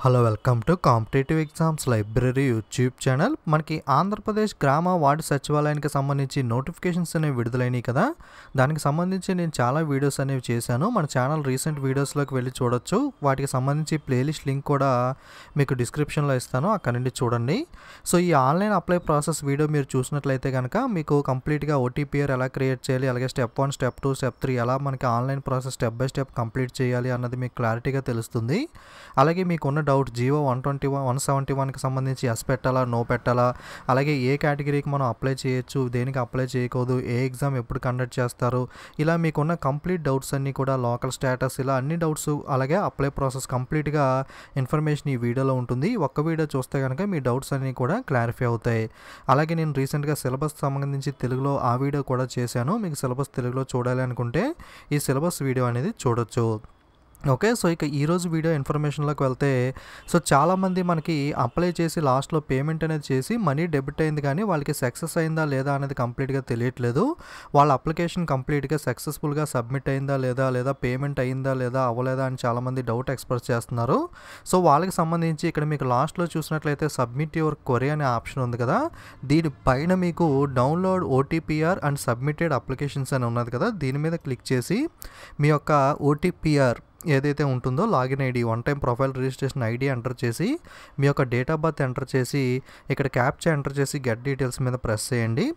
hello welcome to competitive exams library YouTube channel మనకి ఆంధ్రప్రదేశ్ గ్రామ ward సచివాలయానికి సంబంధించి నోటిఫికేషన్స్ అనేవి విడుదలైనవి కదా దానికి సంబంధించి నేను చాలా వీడియోస్ అనేవి చేశాను మన ఛానల్ రీసెంట్ వీడియోస్లోకి వెళ్ళి చూడొచ్చు వాటికి సంబంధించి ప్లేలిస్ట్ లింక్ కూడా మీకు డిస్క్రిప్షన్లో ఇస్తాను అక్కడ నుండి చూడండి సో ఈ ఆన్లైన్ అప్లై ప్రాసెస్ వీడియో మీరు చూసినట్లయితే కనుక మీకు కంప్లీట్గా ఓటీపీఆర్ ఎలా క్రియేట్ చేయాలి అలాగే step one step two step three ఎలా మనకి online process step by step complete చేయాలి అన్నది మీకు క్లారిటీగా తెలుస్తుంది అలాగే మీకున్న doubt G O one twenty one one seventy వన్కి సంబంధించి ఎస్ పెట్టాలా నో పెట్టాలా అలాగే ఏ కేటగిరీకి మనం అప్లై చేయొచ్చు దేనికి అప్లై చేయకూడదు ఏ ఎగ్జామ్ ఎప్పుడు కండక్ట్ చేస్తారు ఇలా మీకున్న కంప్లీట్ డౌట్స్ అన్నీ కూడా లోకల్ స్టేటస్ ఇలా అన్ని డౌట్స్ అలాగే అప్లై ప్రాసెస్ కంప్లీట్గా ఇన్ఫర్మేషన్ ఈ వీడియోలో ఉంటుంది ఒక్క వీడియో చూస్తే కనుక మీ డౌట్స్ అన్నీ కూడా క్లారిఫై అవుతాయి అలాగే నేను రీసెంట్గా సిలబస్ సంబంధించి తెలుగులో ఆ వీడియో కూడా చేశాను మీకు సిలబస్ తెలుగులో చూడాలి అనుకుంటే ఈ సిలబస్ వీడియో అనేది చూడొచ్చు ఓకే సో ఇక ఈరోజు వీడియో ఇన్ఫర్మేషన్లోకి వెళ్తే సో చాలామంది మనకి అప్లై చేసి లాస్ట్లో పేమెంట్ అనేది చేసి మనీ డెబిట్ అయింది కానీ వాళ్ళకి సక్సెస్ అయిందా లేదా అనేది కంప్లీట్గా తెలియట్లేదు వాళ్ళ అప్లికేషన్ కంప్లీట్గా సక్సెస్ఫుల్గా సబ్మిట్ అయిందా లేదా లేదా పేమెంట్ అయిందా లేదా అవ్వలేదా అని చాలామంది డౌట్ ఎక్స్ప్రెస్ చేస్తున్నారు సో వాళ్ళకి సంబంధించి ఇక్కడ మీకు లాస్ట్లో చూసినట్లయితే సబ్మిట్ యువర్ క్వరీ అనే ఆప్షన్ ఉంది కదా దీని పైన మీకు download OTPR and submitted applications అని ఉన్నది కదా దీని మీద క్లిక్ చేసి మీ యొక్క ఓటీపీఆర్ ఏదైతే ఉంటుందో login ID one time profile registration ID enter చేసి మీ యొక్క డేట్ ఆఫ్ బర్త్ ఎంటర్ చేసి ఇక్కడ క్యాప్చా ఎంటర్ చేసి గెట్ డీటెయిల్స్ మీద ప్రెస్ చేయండి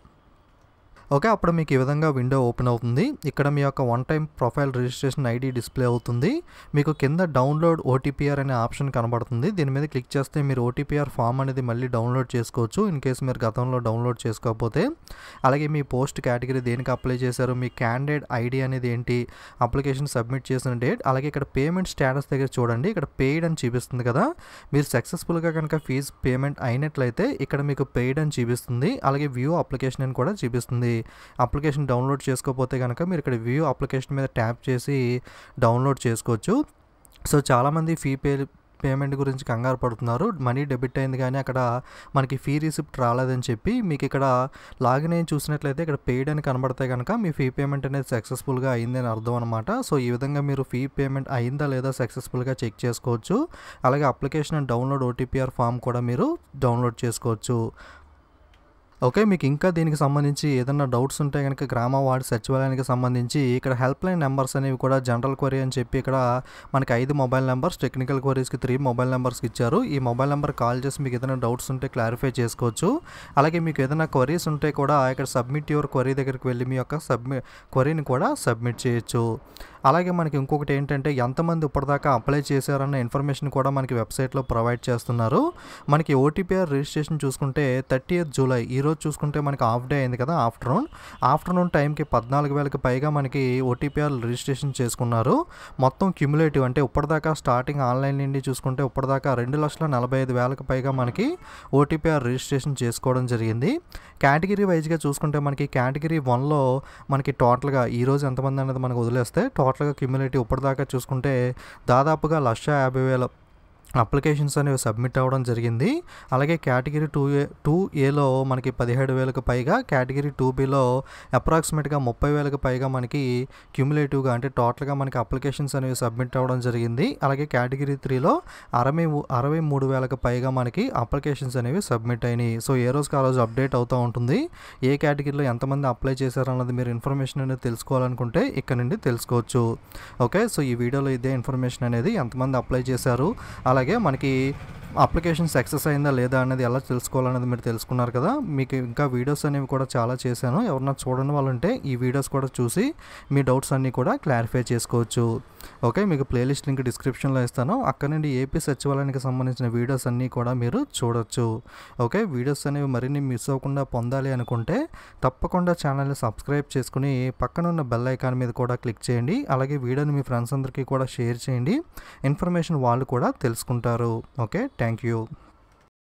ఓకే అప్పుడు మీకు ఈ విధంగా విండో ఓపెన్ అవుతుంది ఇక్కడ మీ యొక్క one time profile registration ID display అవుతుంది మీకు కింద డౌన్లోడ్ ఓటీపీఆర్ అనే ఆప్షన్ కనబడుతుంది దీని మీద క్లిక్ చేస్తే మీరు ఓటీపీఆర్ ఫామ్ అనేది మళ్ళీ డౌన్లోడ్ చేసుకోవచ్చు ఇన్ కేసు మీరు గతంలో డౌన్లోడ్ చేసుకోకపోతే అలాగే మీ పోస్ట్ కేటగిరీ దేనికి అప్లై చేశారు మీ క్యాండిడేట్ ఐడి అనేది ఏంటి అప్లికేషన్ సబ్మిట్ చేసిన డేట్ అలాగే ఇక్కడ పేమెంట్ స్టేటస్ దగ్గర చూడండి ఇక్కడ పెయిడ్ అని చూపిస్తుంది కదా మీరు సక్సెస్ఫుల్గా కనుక ఫీజు పేమెంట్ అయినట్లయితే ఇక్కడ మీకు పెయిడ్ అని చూపిస్తుంది అలాగే వ్యూ అప్లికేషన్ అని కూడా చూపిస్తుంది అప్లికేషన్ డౌన్లోడ్ చేసుకోకపోతే కనుక మీరు ఇక్కడ వ్యూ అప్లికేషన్ మీద ట్యాప్ చేసి డౌన్లోడ్ చేసుకోవచ్చు సో చాలామంది ఫీ పే పేమెంట్ గురించి కంగారు పడుతున్నారు మనీ డెబిట్ అయింది కానీ అక్కడ మనకి ఫీ రిసిప్ట్ రాలేదని చెప్పి మీకు ఇక్కడ లాగిన్ అయ్యి చూసినట్లయితే ఇక్కడ పెయిడ్ అని కనబడితే కనుక మీ ఫీ పేమెంట్ అనేది సక్సెస్ఫుల్గా అయిందని అర్థం అనమాట సో ఈ విధంగా మీరు ఫీ పేమెంట్ అయిందా లేదా సక్సెస్ఫుల్గా చెక్ చేసుకోవచ్చు అలాగే application and download OTPR form కూడా మీరు డౌన్లోడ్ చేసుకోవచ్చు ఓకే మీకు ఇంకా దీనికి సంబంధించి ఏదైనా డౌట్స్ ఉంటే కనుక గ్రామ వార్డు సచివాలయానికి సంబంధించి ఇక్కడ హెల్ప్ లైన్ నెంబర్స్ అనేవి కూడా జనరల్ క్వరీ అని చెప్పి ఇక్కడ మనకి ఐదు మొబైల్ నెంబర్స్ టెక్నికల్ క్వరీస్కి త్రీ మొబైల్ నెంబర్స్కి ఇచ్చారు ఈ మొబైల్ నెంబర్ కాల్ చేసి మీకు ఏదైనా డౌట్స్ ఉంటే క్లారిఫై చేసుకోవచ్చు అలాగే మీకు ఏదైనా క్వరీస్ ఉంటే కూడా ఇక్కడ సబ్మిట్ యువర్ క్వరీ దగ్గరికి వెళ్ళి మీ యొక్క సబ్మి క్వరీని కూడా సబ్మిట్ చేయొచ్చు అలాగే మనకి ఇంకొకటి ఏంటంటే ఎంతమంది ఇప్పటిదాకా అప్లై చేశారన్న ఇన్ఫర్మేషన్ కూడా మనకి వెబ్సైట్లో ప్రొవైడ్ చేస్తున్నారు మనకి ఓటీపీఆర్ రిజిస్ట్రేషన్ చూసుకుంటే థర్టీ జూలై ఈ రోజు చూసుకుంటే మనకి హాఫ్ డే అయింది కదా ఆఫ్టర్నూన్ ఆఫ్టర్నూన్ టైంకి పద్నాలుగు వేలకు పైగా మనకి ఓటీపీఆర్ రిజిస్ట్రేషన్ చేసుకున్నారు మొత్తం క్యుములేటివ్ అంటే ఇప్పటిదాకా స్టార్టింగ్ ఆన్లైన్ నుండి చూసుకుంటే ఇప్పటిదాకా రెండు లక్షల నలభై ఐదు వేలకు పైగా మనకి ఓటీపీఆర్ రిజిస్ట్రేషన్ చేసుకోవడం జరిగింది కేటగిరీ వైజ్గా చూసుకుంటే మనకి కేటగిరీ వన్లో మనకి టోటల్గా ఈరోజు ఎంతమంది అనేది మనకు వదిలేస్తే టోటల్గా క్యుములేటివ్ ఇప్పటిదాకా చూసుకుంటే దాదాపుగా లక్ష యాభై వేల అప్లికేషన్స్ అనేవి సబ్మిట్ అవ్వడం జరిగింది అలాగే కేటగిరీ టూ ఏ టూ ఏలో మనకి పదిహేడు వేలకు పైగా కేటగిరీ టూ బిలో అప్రాక్సిమేట్గా ముప్పై వేలకు పైగా మనకి క్యూములేటివ్గా అంటే టోటల్గా మనకి అప్లికేషన్స్ అనేవి సబ్మిట్ అవ్వడం జరిగింది అలాగే కేటగిరీ త్రీలో అరవై అరవై మూడు వేలకు పైగా మనకి అప్లికేషన్స్ అనేవి సబ్మిట్ అయినాయి సో ఏ రోజుకి ఆ రోజు అప్డేట్ అవుతూ ఉంటుంది ఏ కేటగిరీలో ఎంతమంది అప్లై చేశారన్నది మీరు ఇన్ఫర్మేషన్ అనేది తెలుసుకోవాలనుకుంటే ఇక్కడ నుండి తెలుసుకోవచ్చు ఓకే సో ఈ వీడియోలో ఇదే ఇన్ఫర్మేషన్ అనేది ఎంతమంది అప్లై చేశారు అలాగే మనకి అప్లికేషన్ సక్సెస్ అయిందా లేదా అనేది ఎలా తెలుసుకోవాలనేది మీరు తెలుసుకున్నారు కదా మీకు ఇంకా వీడియోస్ అనేవి కూడా చాలా చేశాను ఎవరన్నా చూడని వాళ్ళు ఉంటే ఈ వీడియోస్ కూడా చూసి మీ డౌట్స్ అన్నీ కూడా క్లారిఫై చేసుకోవచ్చు ఓకే మీకు ప్లేలిస్ట్ లింక్ డిస్క్రిప్షన్లో ఇస్తాను అక్కడ నుండి ఏపీ సచివాలయానికి సంబంధించిన వీడియోస్ అన్నీ కూడా మీరు చూడొచ్చు ఓకే వీడియోస్ అనేవి మరిన్ని మిస్ అవ్వకుండా పొందాలి అనుకుంటే తప్పకుండా ఛానల్ని సబ్స్క్రైబ్ చేసుకుని పక్కన ఉన్న బెల్ ఐకాన్ మీద కూడా క్లిక్ చేయండి అలాగే వీడియోని మీ ఫ్రెండ్స్ అందరికీ కూడా షేర్ చేయండి ఇన్ఫర్మేషన్ వాళ్ళు కూడా తెలుసుకుంటారు ఓకే థ్యాంక్ యూ